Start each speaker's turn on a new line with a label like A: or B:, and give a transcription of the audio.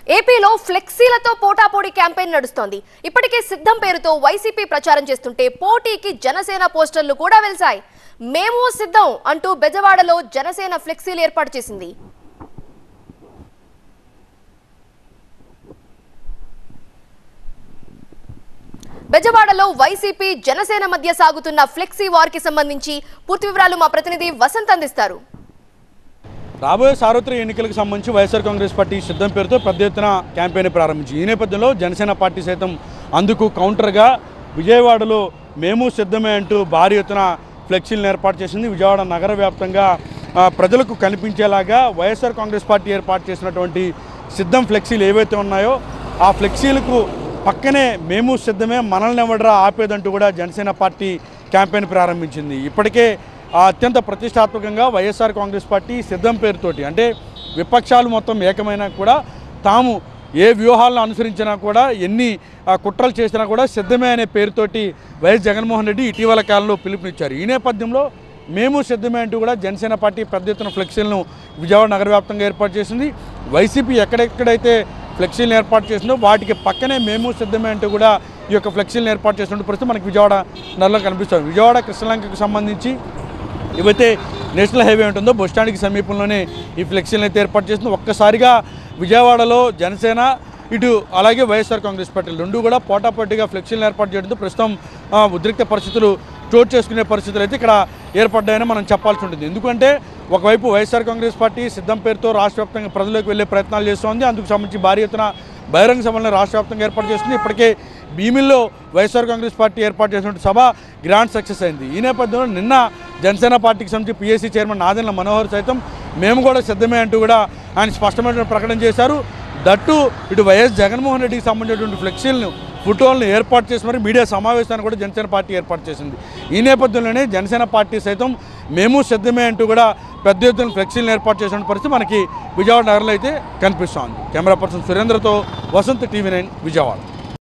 A: ఏపీలో ఫ్లెక్సీలతో పోటాపోటీ క్యాంపెయిన్ నడుస్తోంది ఇప్పటికే సిద్ధం పేరుతో వైసీపీ ప్రచారం చేస్తుంటే పోటీకి జనసేన పోస్టర్లు కూడా వెలిశాయి మేము సిద్ధం అంటూ బెజవాడలో జనసేన ఫ్లెక్సీలు ఏర్పాటు చేసింది బెజవాడలో వైసీపీ జనసేన మధ్య సాగుతున్న ఫ్లెక్సీ వార్ కి సంబంధించి పూర్తి వివరాలు మా ప్రతినిధి వసంత్ అందిస్తారు
B: రాబోయే సార్వత్రిక ఎన్నికలకు సంబంధించి వైఎస్ఆర్ కాంగ్రెస్ పార్టీ సిద్ధం పేరుతో పెద్ద ఎత్తున క్యాంపెయిన్ ప్రారంభించి ఈ నేపథ్యంలో జనసేన పార్టీ సైతం అందుకు కౌంటర్గా విజయవాడలో మేము సిద్ధమే అంటూ భారీ ఎత్తున ఫ్లెక్సీలను ఏర్పాటు చేసింది విజయవాడ నగర వ్యాప్తంగా ఆ, ప్రజలకు కనిపించేలాగా వైఎస్ఆర్ కాంగ్రెస్ పార్టీ ఏర్పాటు చేసినటువంటి సిద్ధం ఫ్లెక్సీలు ఏవైతే ఉన్నాయో ఆ ఫ్లెక్సీలకు పక్కనే మేము సిద్ధమే మనల్ని ఎవడరా ఆపేదంటూ కూడా జనసేన పార్టీ క్యాంపెయిన్ ప్రారంభించింది ఇప్పటికే ఆ అత్యంత ప్రతిష్టాత్మకంగా వైఎస్ఆర్ కాంగ్రెస్ పార్టీ సిద్ధం పేరుతోటి అంటే విపక్షాలు మొత్తం ఏకమైనా కూడా తాము ఏ వ్యూహాలను అనుసరించినా కూడా ఎన్ని ఆ, కుట్రలు చేసినా కూడా సిద్ధమే అనే పేరుతోటి వైఎస్ జగన్మోహన్ రెడ్డి ఇటీవల కాలంలో పిలుపునిచ్చారు ఈ నేపథ్యంలో మేము సిద్ధమే అంటూ కూడా జనసేన పార్టీ పెద్ద ఎత్తున ఫ్లెక్సీలను విజయవాడ నగర వ్యాప్తంగా ఏర్పాటు చేసింది వైసీపీ ఎక్కడెక్కడైతే ఫ్లెక్సీలను ఏర్పాటు చేసిందో వాటికి పక్కనే మేము సిద్ధమే అంటూ కూడా ఈ యొక్క ఫ్లెక్సీలను ఏర్పాటు చేసినట్టు పరిస్థితి మనకి విజయవాడ నగరంలో కనిపిస్తుంది విజయవాడ కృష్ణలంకకు సంబంధించి ఏవైతే నేషనల్ హైవే ఉంటుందో బస్ స్టాండ్కి సమీపంలోనే ఈ ఫ్లెక్సీలను అయితే ఏర్పాటు చేస్తుంది ఒక్కసారిగా విజయవాడలో జనసేన ఇటు అలాగే వైఎస్ఆర్ కాంగ్రెస్ పార్టీలు రెండు కూడా పోటాపోటీగా ఫ్లెక్సీలను ఏర్పాటు చేయడంతో ప్రస్తుతం ఆ, ఉద్రిక్త పరిస్థితులు చోటు చేసుకునే పరిస్థితులు అయితే ఇక్కడ ఏర్పడ్డాయని మనం చెప్పాల్సి ఉంటుంది ఎందుకంటే ఒకవైపు వైఎస్ఆర్ కాంగ్రెస్ పార్టీ సిద్ధం పేరుతో రాష్ట్ర వ్యాప్తంగా ప్రజలకు వెళ్ళే ప్రయత్నాలు చేస్తోంది అందుకు సంబంధించి భారీ ఎత్తున బహిరంగ సభలను రాష్ట్ర వ్యాప్తంగా ఏర్పాటు చేస్తుంది ఇప్పటికే భీమిల్లో వైఎస్ఆర్ కాంగ్రెస్ పార్టీ ఏర్పాటు చేసినటువంటి సభ గ్రాండ్ సక్సెస్ అయింది ఈ నేపథ్యంలో నిన్న జనసేన పార్టీకి సంబంధించి పిఎస్సీ చైర్మన్ నాదెండ్ల మనోహర్ సైతం మేము కూడా సిద్ధమే అంటూ కూడా ఆయన స్పష్టమైన ప్రకటన చేశారు దట్టు ఇటు వైఎస్ జగన్మోహన్ రెడ్డికి సంబంధించినటువంటి ఫ్లెక్సీలను ఫోటోలను ఏర్పాటు చేసి మరి మీడియా సమావేశాన్ని కూడా జనసేన పార్టీ ఏర్పాటు చేసింది ఈ నేపథ్యంలోనే జనసేన పార్టీ సైతం మేము సిద్ధమే అంటూ కూడా పెద్ద ఎత్తున ఫ్లెక్సీలను ఏర్పాటు చేసిన పరిస్థితి మనకి విజయవాడ నగరంలో అయితే కనిపిస్తోంది కెమెరా పర్సన్ సురేంద్రతో వసంత్ టీవీ నైన్ విజయవాడ